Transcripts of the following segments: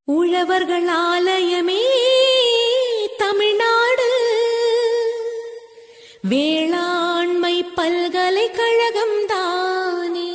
உழவர்கள் ஆலயமே தமிழ்நாடு வேளாண்மை பல்கலைக்கழகம் தானே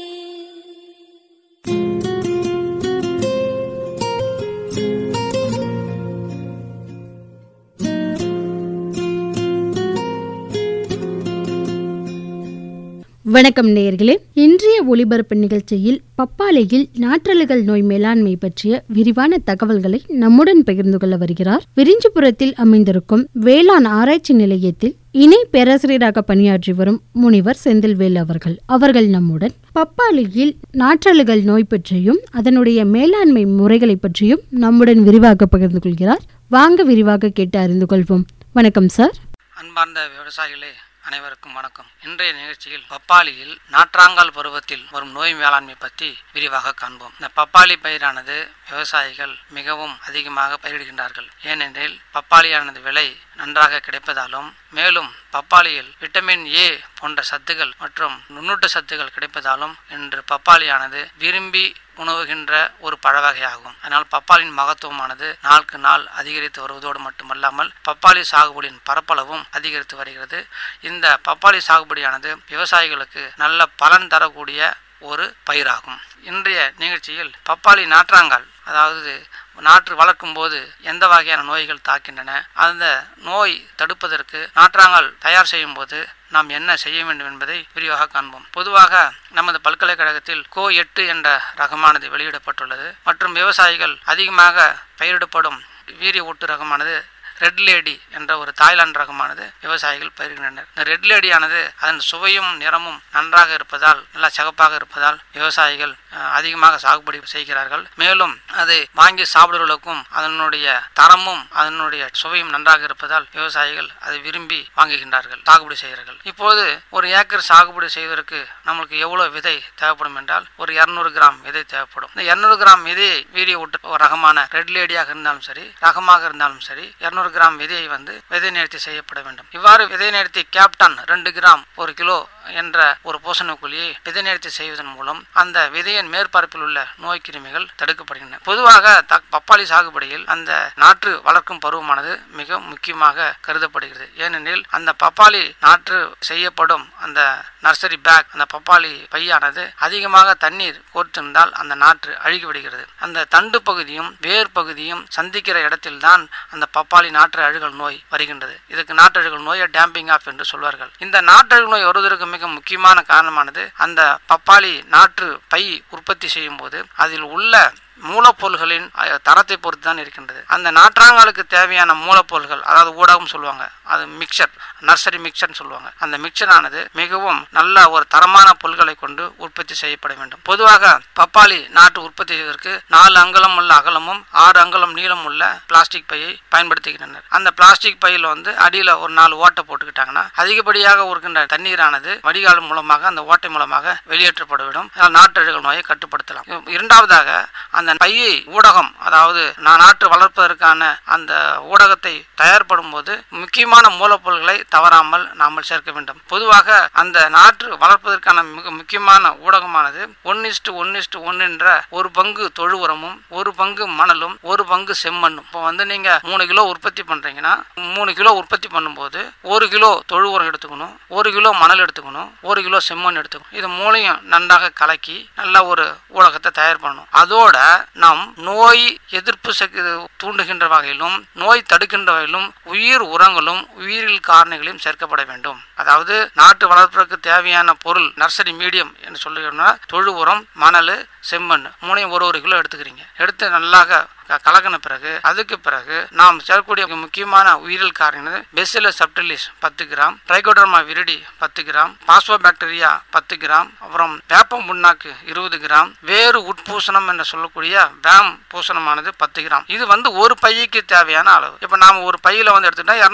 வணக்கம் நேயர்களே இன்றைய ஒளிபரப்பு நிகழ்ச்சியில் பப்பாளியில் நாற்றலுகள் நோய் மேலாண்மை பற்றிய விரிவான தகவல்களை நம்முடன் பகிர்ந்து கொள்ள வருகிறார் விரிஞ்சிபுரத்தில் அமைந்திருக்கும் வேளாண் ஆராய்ச்சி நிலையத்தில் இணை பேராசிரியராக பணியாற்றி வரும் முனிவர் செந்தில்வேல் அவர்கள் அவர்கள் நம்முடன் பப்பாளியில் நாற்றலுகள் நோய் பற்றியும் அதனுடைய மேலாண்மை முறைகளை பற்றியும் நம்முடன் விரிவாக பகிர்ந்து கொள்கிறார் வாங்க விரிவாக கேட்டு அறிந்து கொள்வோம் வணக்கம் சார் அன்பார்ந்த விவசாயிகளே அனைவருக்கும் வணக்கம் இன்றைய நிகழ்ச்சியில் பப்பாளியில் நாற்றாங்கால் பருவத்தில் வரும் நோய் மேலாண்மை பற்றி விரிவாக காண்போம் இந்த பப்பாளி பயிரானது விவசாயிகள் மிகவும் அதிகமாக பயிரிடுகின்றார்கள் ஏனெனில் பப்பாளியானது விலை நன்றாக கிடைப்பதாலும் மேலும் பப்பாளியில் விட்டமின் ஏ போன்ற சத்துகள் மற்றும் நுண்ணூட்ட சத்துகள் கிடைப்பதாலும் இன்று பப்பாளியானது விரும்பி உணவுகின்ற ஒரு பழவகையாகும் அதனால் பப்பாளின் மகத்துவமானது நாளுக்கு நாள் அதிகரித்து வருவதோடு மட்டுமல்லாமல் பப்பாளி சாகுபடியின் பரப்பளவும் அதிகரித்து வருகிறது இந்த பப்பாளி சாகுபடியானது விவசாயிகளுக்கு நல்ல பலன் தரக்கூடிய ஒரு பயிராகும் இன்றைய நிகழ்ச்சியில் பப்பாளி நாற்றாங்கால் அதாவது நாற்று வளர்க்கும் போது எந்த வகையான நோய்கள் தாக்கின்றன அந்த நோய் தடுப்பதற்கு நாற்றாங்கால் தயார் செய்யும் போது நாம் என்ன செய்ய வேண்டும் என்பதை விரிவாக காண்போம் பொதுவாக நமது பல்கலைக்கழகத்தில் கோ எட்டு என்ற ரகமானது வெளியிடப்பட்டுள்ளது மற்றும் விவசாயிகள் அதிகமாக பயிரிடப்படும் வீரிய ஊட்டு ரகமானது ரெட் லேடி என்ற ஒரு தாய்லாந்து ரகமானது விவசாயிகள் பயிர்கின்றனர் இந்த ரெட் லேடியானது அதன் சுவையும் நிறமும் நன்றாக இருப்பதால் நல்லா சிகப்பாக இருப்பதால் விவசாயிகள் அஹ், அதிகமாக சாகுபடி செய்கிறார்கள் மேலும் அதை வாங்கி சாப்பிடுவர்களுக்கும் அதனுடைய தரமும் அதனுடைய சுவையும் நன்றாக இருப்பதால் விவசாயிகள் அதை விரும்பி வாங்குகின்றார்கள் சாகுபடி செய்கிறார்கள் இப்போது ஒரு ஏக்கர் சாகுபடி செய்வதற்கு நம்மளுக்கு எவ்வளவு விதை தேவைப்படும் என்றால் ஒரு இருநூறு கிராம் விதை தேவைப்படும் இந்த இருநூறு கிராம் விதையை வீரிய ஊட்டு ஒரு ரகமான ரெட் லேடியாக இருந்தாலும் சரி ரகமாக இருந்தாலும் சரி இருநூறு கிராம் விதையை வந்து விதை நேர்த்தி செய்யப்பட வேண்டும் இவ்வாறு விதை நேர்த்தி கேப்டன் ரெண்டு கிராம் ஒரு கிலோ என்ற ஒரு பூசணக்குழியை விதை நேர்த்தி செய்வதன் மூலம் அந்த விதையின் மேற்பரப்பில் உள்ள நோய் கிருமிகள் தடுக்கப்படுகின்றன பொதுவாக த- பப்பாளி சாகுபடியில் அந்த நாற்று வளர்க்கும் பருவமானது மிக முக்கியமாக கருதப்படுகிறது ஏனெனில் அந்த பப்பாளி நாற்று செய்யப்படும் அந்த நர்சரி பேக் அந்த பப்பாளி பையானது அதிகமாக தண்ணீர் கோர்த்திருந்தால் அந்த நாற்று அழுகிவிடுகிறது அந்த தண்டு பகுதியும் வேர் பகுதியும் சந்திக்கிற இடத்தில்தான் அந்த பப்பாளி நாற்று அழுகல் நோய் வருகின்றது இதுக்கு நாற்று அழுகல் நோயை டேம்பிங் ஆஃப் என்று சொல்வார்கள் இந்த நாற்று அழுகல் நோய் வருவதற்கு மிக முக்கியமான காரணமானது அந்த பப்பாளி நாற்று பை உற்பத்தி செய்யும் போது அதில் உள்ள மூலப்பொருள்களின் அஹ், தரத்தை பொறுத்து தான் இருக்கின்றது அந்த நாற்றாங்காலுக்கு தேவையான மூலப்பொருள்கள் அதாவது ஊடகம் சொல்லுவாங்க அது மிக்சர் நர்சரி மிக்சர்னு சொல்லுவாங்க அந்த மிக்சரானது மிகவும் நல்ல ஒரு தரமான பொருட்களை கொண்டு உற்பத்தி செய்யப்பட வேண்டும் பொதுவாக பப்பாளி நாட்டு உற்பத்தி செய்வதற்கு நாலு அங்குலம் உள்ள அகலமும் ஆறு அங்குலம் நீளம் உள்ள பிளாஸ்டிக் பையை பயன்படுத்துகின்றனர் அந்த பிளாஸ்டிக் பையில் வந்து அடியில் ஒரு நாலு ஓட்டை போட்டுக்கிட்டாங்கன்னா அதிகப்படியாக இருக்கின்ற தண்ணீரானது வடிகால் மூலமாக அந்த ஓட்டை மூலமாக வெளியேற்றப்பட்டுவிடும் அதனால் நாட்டழுகல் நோயை கட்டுப்படுத்தலாம் இ- இரண்டாவதாக அந்த பையை ஊடகம் அதாவது நா- நாற்று வளர்ப்பதற்கான அந்த ஊடகத்தை தயார்படும் போது முக்கியமான மூலப்பொருட்களை தவறாமல் நாமல் சேர்க்க வேண்டும் பொதுவாக அந்த நாற்று வளர்ப்பதற்கான மிக முக்கியமான ஊடகமானது one is to one is to one என்ற ஒரு பங்கு தொழு உரமும் ஒரு பங்கு மணலும் ஒரு பங்கு செம்மண்ணும் இப்போ வந்து நீங்க மூணு கிலோ உற்பத்தி பண்றீங்கன்னா மூணு கிலோ உற்பத்தி பண்ணும்போது ஒரு கிலோ தொழு உரம் எடுத்துக்கணும் ஒரு கிலோ மணல் எடுத்துக்கணும் ஒரு கிலோ செம்மண் எடுத்துக்கணும் இது மூணையும் நன்றாக கலக்கி நல்ல ஒரு ஊடகத்தை தயார் பண்ணணும் அதோட நாம் நோய் எதிர்ப்பு சக்தி தூண்டுகின்ற வகையிலும் நோய் தடுக்கின்ற வகையிலும் உயிர் உரங்களும் உயிரியல் காரணிகளையும் சேர்க்கப்பட வேண்டும் அதாவது நாட்டு வளர்ப்பதற்கு தேவையான பொருள் நர்சரி மீடியம் என்று சொல்லுகிறோம்னா தொழு உரம் மணல் செம்மண் மூணையும் ஒரு ஒரு கிலோ எடுத்துக்கிறீங்க எடுத்து நல்லாக க- கலக்கின பிறகு அதுக்கு பிறகு நாம் சேர்க்கக்கூடிய முக்கியமான உயிரியல் காரணம் பெசில சப்டிலிஸ் பத்து கிராம் ட்ரைகோடர்மா விரிடி பத்து கிராம் பாஸ்போ பாக்டீரியா பத்து கிராம் அப்புறம் வேப்பம் புண்ணாக்கு இருபது கிராம் வேறு உட்பூசணம் என்று சொல்லக்கூடிய வேம் பூசணமானது பத்து கிராம் இது வந்து ஒரு பைக்கு தேவையான அளவு இப்போ நாம ஒரு பையில வந்து எடுத்துட்டா இரநூத்தி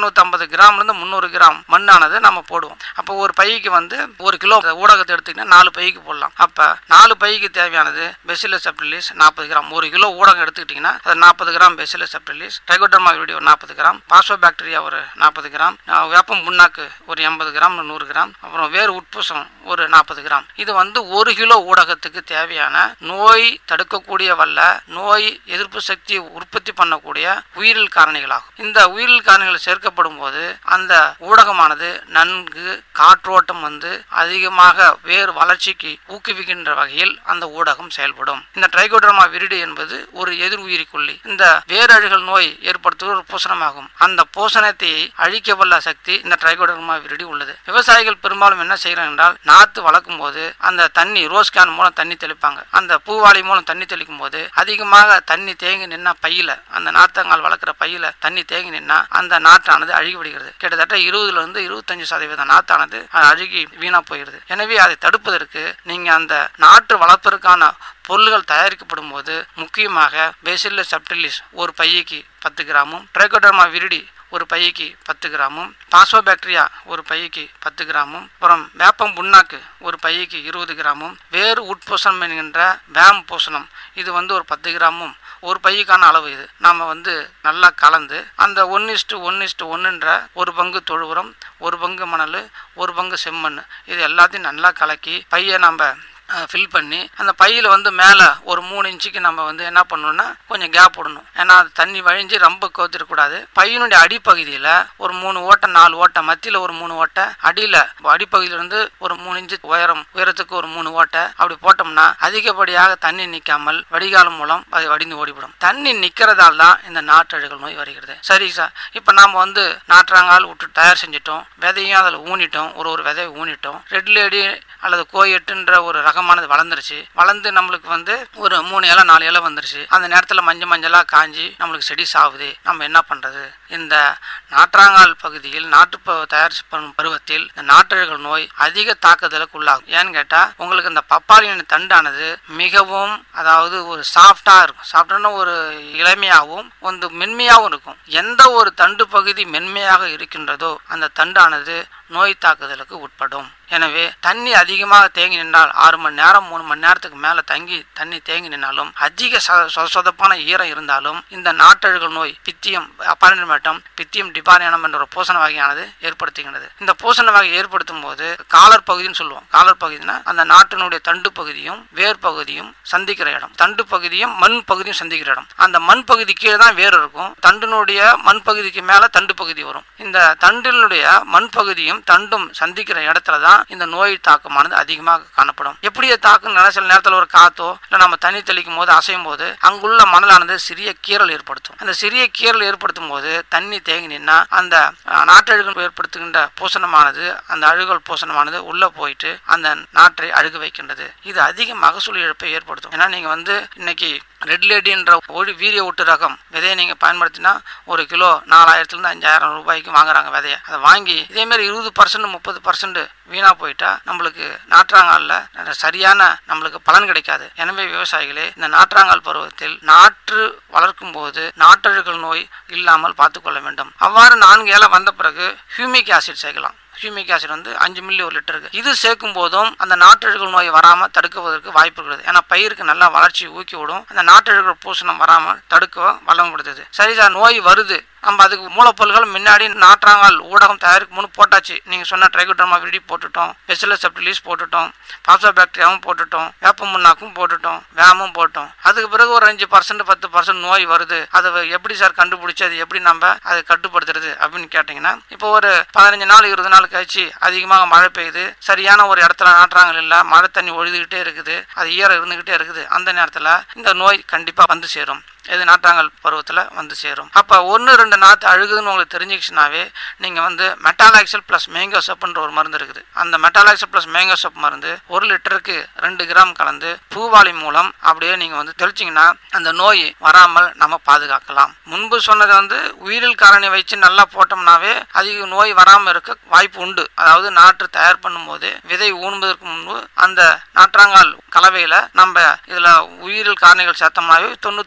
ஐம்பது கிராம்லேருந்து முந்நூறு கிராம் மண்ணானது நம்ம போடுவோம் அப்போ ஒரு பைக்கு வந்து ஒரு கிலோ ஊடகத்தை எடுத்துக்கிட்டா நாலு பைக்கு போடலாம் அப்போ நாலு பைக்கு தேவையானது பெசிலஸ் சப்டிலிஸ் நாற்பது கிராம் ஒரு கிலோ ஊடகம் எடுத்துக்கிட்டிங்கன்னா அது நாற்பது gram bacillus subtilis trichoderma viride ஒரு நாற்பது கிராம் பாஸ்போ பாக்டீரியா ஒரு நாற்பது கிராம் அஹ் வேப்பம் புண்ணாக்கு ஒரு எண்பது கிராம் நூறு கிராம் அப்புறம் வேறு உட்பூசம் ஒரு நாற்பது கிராம் இது வந்து ஒரு கிலோ ஊடகத்துக்கு தேவையான நோய் தடுக்கக்கூடிய வல்ல நோய் எதிர்ப்பு சக்தி உற்பத்தி பண்ணக்கூடிய உயிரியல் காரணிகளாகும் இந்த உயிரியல் காரணிகள் சேர்க்கப்படும் போது அந்த ஊடகமானது நன்கு காற்றோட்டம் வந்து அதிகமாக வேறு வளர்ச்சிக்கு ஊக்குவிக்கின்ற வகையில் அந்த ஊடகம் செயல்படும் இந்த ட்ரைகோடர்மா விரிடி என்பது ஒரு எதிர் உயிரி கொல்லி இந்த வேரழுகல் நோய் ஏற்படுத்துவது ஒரு பூசணமாகும் அந்த பூசணத்தை அழிக்க வல்ல சக்தி இந்த ட்ரைகோடர்மா விரிடி உள்ளது விவசாயிகள் பெரும்பாலும் என்ன செய்யறாங்க என்றால் நாத்து வளர்க்கும் போது அந்த தண்ணி ரோஸ் கேன் மூலம் தண்ணி தெளிப்பாங்க அந்த பூவாளி மூலம் தண்ணி தெளிக்கும் போது அதிகமாக தண்ணி தேங்கி நின்னா பையில அந்த நாத்தங்கால் வளர்க்குற பையில தண்ணி தேங்கி நின்னா அந்த நாற்றானது அழுகி விடுகிறது கிட்டத்தட்ட இருபதுல இருந்து இருபத்தஞ்சு சதவீத நாத்தானது அழுகி வீணா போகிறது எனவே அதை தடுப்பதற்கு நீங்க அந்த நாற்று வளர்ப்பதற்கான பொருள்கள் தயாரிக்கப்படும் போது முக்கியமாக பேசில்லஸ் சப்டிலிஸ் ஒரு பையக்கு பத்து கிராமும் ட்ரைகோடர்மா விரிடி ஒரு பையக்கு பத்து கிராமும் பாஸ்போபாக்டீரியா ஒரு பையக்கு பத்து கிராமும் அப்புறம் வேப்பம் புண்ணாக்கு ஒரு பையக்கு இருபது கிராமும் வேறு உட்பூசணம் என்கின்ற வேம் பூசணம் இது வந்து ஒரு பத்து கிராமும் ஒரு பையக்கான அளவு இது நாம் வந்து நல்லா கலந்து அந்த ஒன் இஸ்டு ஒன் இஸ்டு ஒன்றுன்ற ஒரு பங்கு தொழு உரம் ஒரு பங்கு மணல் ஒரு பங்கு செம்மண் இது எல்லாத்தையும் நல்லா கலக்கி பையை நம்ம ஃபில் பண்ணி அந்த பையில் வந்து மேலே ஒரு மூணு இன்ச்சுக்கு நம்ம வந்து என்ன பண்ணணும்னா கொஞ்சம் கேப் விடணும் ஏன்னா அது தண்ணி வழிஞ்சு ரொம்ப கோத்திடக்கூடாது பையனுடைய அடிப்பகுதியில் ஒரு மூணு ஓட்டை நாலு ஓட்டை மத்தியில் ஒரு மூணு ஓட்டை அடியில் அடிப்பகுதியிலிருந்து ஒரு மூணு இன்ச்சு உயரம் உயரத்துக்கு ஒரு மூணு ஓட்டை அப்படி போட்டோம்னா அதிகப்படியாக தண்ணி நிற்காமல் வடிகாலம் மூலம் அது வடிந்து ஓடிவிடும் தண்ணி நிற்கிறதால தான் இந்த நாற்றழுகல் நோய் வருகிறது சரி சார் இப்போ நாம் வந்து நாற்றாங்கால் விட்டு தயார் செஞ்சிட்டோம் விதையும் அதில் ஊனிட்டோம் ஒரு ஒரு விதையை ஊனிட்டோம் ரெட் லேடி அல்லது கோயெட்டுன்ற ஒரு ரகமானது வளர்ந்துருச்சு வளர்ந்து நம்மளுக்கு வந்து ஒரு மூணு இலை நாலு இலை வந்துருச்சு அந்த நேரத்தில் மஞ்சள் மஞ்சளாக காஞ்சி நம்மளுக்கு செடி சாவுது நம்ம என்ன பண்ணுறது இந்த நாற்றாங்கால் பகுதியில் நாட்டு ப- தயார் பண்ணும் பருவத்தில் இந்த நாற்றழுகல் நோய் அதிக தாக்குதலுக்கு உள்ளாகும் ஏன்னு கேட்டால் உங்களுக்கு இந்த பப்பாளியின் தண்டானது மிகவும் அதாவது ஒரு சாஃப்டாக இருக்கும் சாஃப்டான ஒரு இளமையாகவும் வந்து மென்மையாகவும் இருக்கும் எந்த ஒரு தண்டு பகுதி மென்மையாக இருக்கின்றதோ அந்த தண்டானது நோய் தாக்குதலுக்கு உட்படும் எனவே தண்ணி அதிகமாக தேங்கி நின்றால் ஆறு மணி நேரம் மூணு மணி நேரத்துக்கு மேலே தங்கி தண்ணி தேங்கி நின்னாலும் அதிக சொ- சொ- சொதப்பான ஈரம் இருந்தாலும் இந்த நாட்டழுகல் நோய் பித்தியம் அப்பாரிமேட்டம் பித்தியம் டிபாரியானம் என்ற ஒரு பூசண வகையானது ஏற்படுத்துகின்றது இந்த பூசண வகை ஏற்படுத்தும் போது காலர் பகுதின்னு சொல்லுவோம் காலர் பகுதினா அந்த நாட்டினுடைய தண்டு பகுதியும் வேர் பகுதியும் சந்திக்கிற இடம் தண்டு பகுதியும் மண் பகுதியும் சந்திக்கிற இடம் அந்த மண் பகுதி கீழே தான் வேர் இருக்கும் தண்டினுடைய மண் பகுதிக்கு மேலே தண்டு பகுதி வரும் இந்த தண்டினுடைய மண் பகுதியும் தண்டும் சந்திக்கிற இடத்துல தான் இந்த நோய் தாக்கமானது அதிகமாக காணப்படும் எப்படி அது தாக்கும் சில நேரத்தில் ஒரு காத்தோ இல்லை நம்ம தண்ணி தெளிக்கும் போது அசையும் போது அங்குள்ள மணலானது சிறிய கீறல் ஏற்படுத்தும் அந்த சிறிய கீறல் ஏற்படுத்தும் போது தண்ணி தேங்கி நின்னா அந்த அஹ், நாற்றழுகல் ஏற்படுத்துகின்ற பூசணமானது அந்த அழுகல் பூசணமானது உள்ள போயிட்டு அந்த நாற்றை அழுக வைக்கின்றது இது அதிக மகசூல் இழப்பை ஏற்படுத்தும் ஏன்னா நீங்க வந்து இன்னைக்கு ரெட் லேடின்ற ஒரு வீரிய ஒட்டு ரகம் விதையை நீங்கள் பயன்படுத்தினா ஒரு கிலோ நாலாயிரத்துலேருந்து அஞ்சாயிரம் ரூபாய்க்கு வாங்குறாங்க விதையை அதை வாங்கி இதே மாதிரி இருபது பர்சன்ட் முப்பது பர்சன்ட் வீணாக போயிட்டா நம்மளுக்கு நாற்றாங்காலில் சரியான நம்மளுக்கு பலன் கிடைக்காது எனவே விவசாயிகளே இந்த நாற்றாங்கால் பருவத்தில் நாற்று வளர்க்கும் போது நாட்டழுகல் நோய் இல்லாமல் பார்த்துக்கொள்ள வேண்டும் அவ்வாறு நான்கு இலை வந்த பிறகு ஹியூமிக் ஆசிட் சேர்க்கலாம் ஹியூமிக் ஆசிட் வந்து அஞ்சு மில்லி ஒரு லிட்டருக்கு இது சேர்க்கும் போதும் அந்த நாட்டழுகல் நோய் வராமல் தடுக்குவதற்கு வாய்ப்பு இருக்கிறது ஏன்னா பயிருக்கு நல்லா வளர்ச்சி ஊக்கி விடும் அந்த நாட்டழுகல் பூசணம் வராமல் தடுக்க வளம் கொடுத்தது சரி சார் நோய் வருது நம்ம அதுக்கு மூலப்பொருள்கள் முன்னாடி நாற்றாங்கால் ஊடகம் தயாரிக்கும் முன்னு போட்டாச்சு நீங்கள் சொன்ன ட்ரைகோடர்மா விடி போட்டுட்டோம் பெசிலஸ் செப்டிலிஸ் போட்டுட்டோம் பாப்சா பாக்டீரியாவும் போட்டுட்டோம் வேப்ப முன்னாக்கும் போட்டுட்டோம் வேமும் போட்டோம் அதுக்கு பிறகு ஒரு அஞ்சு பர்சன்ட் பத்து பர்சன்ட் நோய் வருது அதை எப்படி சார் கண்டுபிடிச்சி அது எப்படி நம்ம அதை கட்டுப்படுத்துறது அப்படின்னு கேட்டிங்கன்னா இப்போ ஒரு பதினஞ்சு நாள் இருபது நாள் கழிச்சு அதிகமாக மழை பெய்யுது சரியான ஒரு இடத்துல நாட்டுறாங்க இல்லை மழை தண்ணி ஒழுதுகிட்டே இருக்குது அது ஈரம் இருந்துகிட்டே இருக்குது அந்த நேரத்தில் இந்த நோய் கண்டிப்பாக வந்து சேரும் இது நாட்டாங்கல் பருவத்தில் வந்து சேரும் அப்போ ஒன்று ரெண்டு நாற்று அழுகுதுன்னு உங்களுக்கு தெரிஞ்சிக்கிச்சுனாவே நீங்கள் வந்து மெட்டாலாக்சல் ப்ளஸ் மேங்கோ சப்புன்ற ஒரு மருந்து இருக்குது அந்த மெட்டாலாக்சல் ப்ளஸ் மேங்கோ சப் மருந்து ஒரு லிட்டருக்கு ரெண்டு கிராம் கலந்து பூவாளி மூலம் அப்படியே நீங்கள் வந்து தெளிச்சிங்கன்னா அந்த நோய் வராமல் நம்ம பாதுகாக்கலாம் முன்பு சொன்னது வந்து உயிரில் காரணி வச்சு நல்லா போட்டோம்னாவே அதிக நோய் வராமல் இருக்க வாய்ப்பு உண்டு அதாவது நாற்று தயார் பண்ணும்போது விதை ஊனுவதற்கு முன்பு அந்த நாற்றாங்கால் கலவையில் நம்ம இதில் உயிரில் காரணிகள் சேர்த்தோம்னாவே தொண்ணூத்தஞ்சு சதவீதம்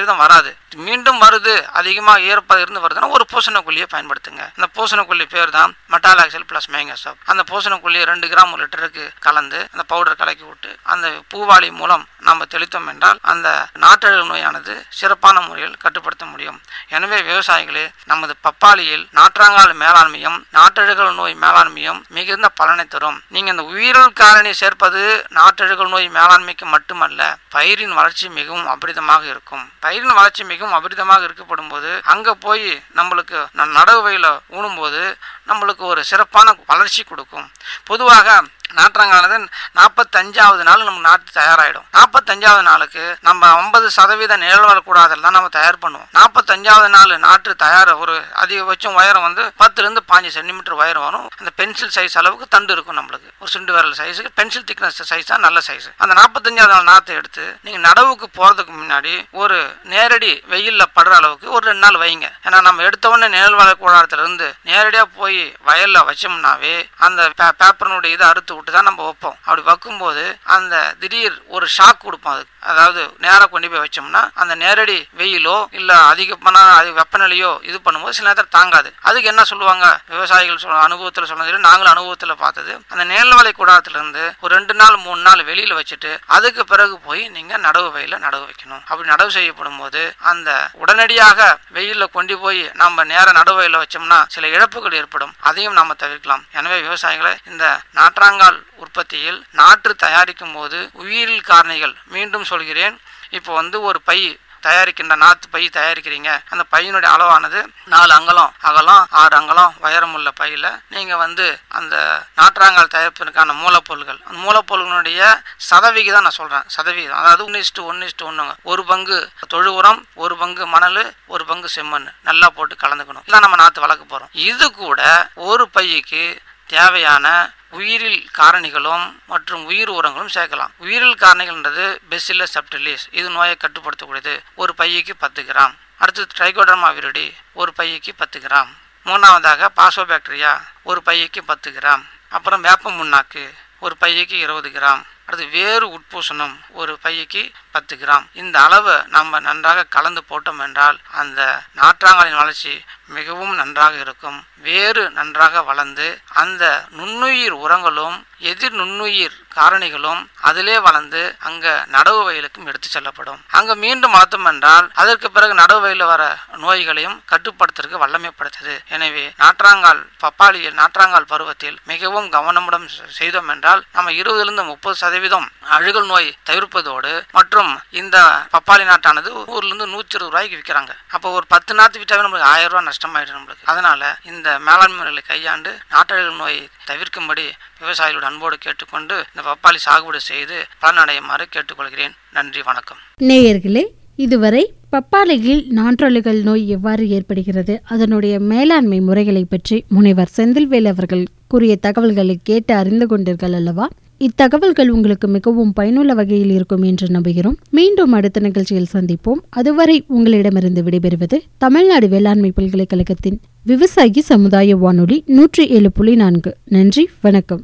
சதவீதம் வராது மீண்டும் வருது அதிகமாக ஈரப்பதம் இருந்து வருதுன்னா ஒரு பூசணக்கொல்லியை பயன்படுத்துங்க இந்த பூசணக்கொல்லி பேர் தான் மெட்டாலாக்சல் ப்ளஸ் மேங்கசப் அந்த பூசணக்கொல்லியை ரெண்டு கிராம் ஒரு லிட்டருக்கு கலந்து அந்த பவுடர் கலக்கி விட்டு அந்த பூவாளி மூலம் நம்ம தெளித்தோம் என்றால் அந்த நாட்டழுகல் நோயானது சிறப்பான முறையில் கட்டுப்படுத்த முடியும் எனவே விவசாயிகளே நமது பப்பாளியில் நாற்றாங்கால் மேலாண்மையும் நாட்டழுகல் நோய் மேலாண்மையும் மிகுந்த பலனை தரும் நீங்க இந்த உயிரியல் காரணி சேர்ப்பது நாட்டழுகல் நோய் மேலாண்மைக்கு மட்டுமல்ல பயிரின் வளர்ச்சி மிகவும் அபரிதமாக இருக்கும் பயிரின் வளர்ச்சி மிகவும் அபரிதமாக இருக்கப்படும் போது அங்க போய் நம்மளுக்கு ந- நடவு வயல ஊனும்போது நம்மளுக்கு ஒரு சிறப்பான வளர்ச்சி கொடுக்கும் பொதுவாக நாற்றாங்கானது நாற்பத்தஞ்சாவது நாள் நம்ம நாற்று தயாராகிடும் நாற்பத்தஞ்சாவது நாளுக்கு நம்ம ஐம்பது சதவீத நிழல் வரக்கூடாதெல்லாம் தான் நம்ம தயார் பண்ணுவோம் நாற்பத்தஞ்சாவது நாள் நாற்று தயார் ஒரு அதிகபட்சம் உயரம் வந்து பத்துலேருந்து பாஞ்சு சென்டிமீட்டர் உயரம் வரும் அந்த பென்சில் சைஸ் அளவுக்கு தண்டு இருக்கும் நம்மளுக்கு ஒரு சுண்டு விரல் சைஸுக்கு பென்சில் திக்னஸ் சைஸ் தான் நல்ல சைஸ் அந்த நாற்பத்தஞ்சாவது நாள் நாற்றை எடுத்து நீங்கள் நடவுக்கு போகிறதுக்கு முன்னாடி ஒரு நேரடி வெயிலில் படுற அளவுக்கு ஒரு ரெண்டு நாள் வைங்க ஏன்னா நம்ம எடுத்த உடனே நிழல் வளக்கூடாரத்துல இருந்து நேரடியாக போய் வயலில் வச்சோம்னாவே அந்த பே- பேப்பரினுடைய இதை அறுத்து விட்டு தான் நம்ம வைப்போம் அப்படி வைக்கும்போது அந்த திடீர் ஒரு ஷாக் கொடுப்போம் அதுக்கு அதாவது நேராக கொண்டு போய் வச்சோம்னா அந்த நேரடி வெயிலோ இல்லை அதிகமான அது வெப்பநிலையோ இது பண்ணும்போது சில நேரத்தில் தாங்காது அதுக்கு என்ன சொல்லுவாங்க விவசாயிகள் சொல்ல அனுபவத்தில் சொன்னது இல்லை, நாங்களும் அனுபவத்தில் பார்த்தது அந்த நேர்வலை கூடாரத்துலேருந்து ஒரு ரெண்டு நாள் மூணு நாள் வெளியில் வச்சுட்டு அதுக்கு பிறகு போய் நீங்கள் நடவு வயலில் நடவு வைக்கணும் அப்படி நடவு செய்யப்படும் போது அந்த உடனடியாக வெயிலில் கொண்டு போய் நம்ம நேர நடவு வயலில் வச்சோம்னா சில இழப்புகள் ஏற்படும் அதையும் நாம் தவிர்க்கலாம் எனவே விவசாயிகளை இந்த நாற்றாங்கால் உற்பத்தியில் நாற்று தயாரிக்கும் போது உயிரியல் காரணிகள் மீண்டும் சொல்கிறேன் இப்போ வந்து ஒரு பை தயாரிக்கின்ற நாற்று பை தயாரிக்கிறீங்க அந்த பையனுடைய அளவானது நாலு அங்கலம் அகலம் ஆறு அங்கலம் உயரமுள்ள பையில் நீங்கள் வந்து அந்த நாற்றாங்கால் தயாரிப்பதற்கான மூலப்பொருள்கள் அந்த மூலப்பொருள்களுடைய சதவிகிதம் நான் சொல்கிறேன் சதவிகிதம் அதாவது ஒன்று இஸ்ட்டு ஒன்று இஸ்ட்டு ஒன்றுங்க ஒரு பங்கு தொழு உரம் ஒரு பங்கு மணல் ஒரு பங்கு செம்மண் நல்லா போட்டு கலந்துக்கணும் இதான் நம்ம நாற்று வளர்க்க போகிறோம் இது கூட ஒரு பைக்கு தேவையான உயிரில் காரணிகளும் மற்றும் உயிர் உரங்களும் சேர்க்கலாம் உயிரில் காரணிகள்ன்றது பெசில்லஸ் சப்டிலிஸ் இது நோயை கட்டுப்படுத்தக்கூடியது ஒரு பையக்கு பத்து கிராம் அடுத்து ட்ரைகோடர்மா விருடி ஒரு பையக்கு பத்து கிராம் மூணாவதாக பாசோபாக்டீரியா ஒரு பையக்கு பத்து கிராம் அப்புறம் வேப்ப முன்னாக்கு ஒரு பையக்கு இருபது கிராம் அடுத்து வேறு உட்பூசணம் ஒரு பையக்கு பத்து கிராம் இந்த அளவு நம்ம நன்றாக கலந்து போட்டோம் என்றால் அந்த நாற்றாங்காலின் வளர்ச்சி மிகவும் நன்றாக இருக்கும் வேறு நன்றாக வளர்ந்து அந்த நுண்ணுயிர் உரங்களும் எதிர் நுண்ணுயிர் காரணிகளும் அதிலே வளர்ந்து அங்க நடவு வயலுக்கும் எடுத்து செல்லப்படும் அங்க மீண்டும் வளர்த்தோம் என்றால் அதற்கு பிறகு நடவு வயலில் வர நோய்களையும் கட்டுப்படுத்துறதுக்கு வல்லமை படுத்தது எனவே நாற்றாங்கால் பப்பாளியில் நாற்றாங்கால் பருவத்தில் மிகவும் கவனமுடன் செ- செய்தோம் என்றால் நம்ம இருபதுலேருந்து முப்பது சதவீதம் அழுகல் நோய் தவிர்ப்பதோடு மற்றும் இந்த பப்பாளி நாட்டானது ஊர்ல இருந்து நூற்றி இருபது ரூபாய்க்கு விற்கிறாங்க அப்போ ஒரு பத்து நாற்று விற்றாவே நம்மளுக்கு ஆயிரம் ரூபாய் நஷ்டமாயிடும் நம்மளுக்கு அதனால இந்த மேலாண்மை முறைகளை கையாண்டு நாட்டழுகல் நோயை தவிர்க்கும்படி விவசாயிகளோட அன்போடு கேட்டுக்கொண்டு இந்த பப்பாளி சாகுபடி செய்து பலனடையுமாறு கேட்டுக்கொள்கிறேன் நன்றி வணக்கம் நேயர்களே இதுவரை பப்பாளையில் நாற்றலுகள் நோய் எவ்வாறு ஏற்படுகிறது அதனுடைய மேலாண்மை முறைகளை பற்றி முனைவர் செந்தில்வேல் அவர்கள் கூறிய தகவல்களை கேட்டு அறிந்து கொண்டீர்கள் அல்லவா இத்தகவல்கள் உங்களுக்கு மிகவும் பயனுள்ள வகையில் இருக்கும் என்று நம்புகிறோம் மீண்டும் அடுத்த நிகழ்ச்சியில் சந்திப்போம் அதுவரை உங்களிடமிருந்து விடைபெறுவது தமிழ்நாடு வேளாண்மை பல்கலைக்கழகத்தின் விவசாயி சமுதாய வானொலி நூற்றி ஏழு புள்ளி நான்கு நன்றி வணக்கம்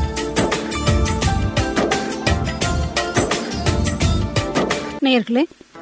நேயர்களே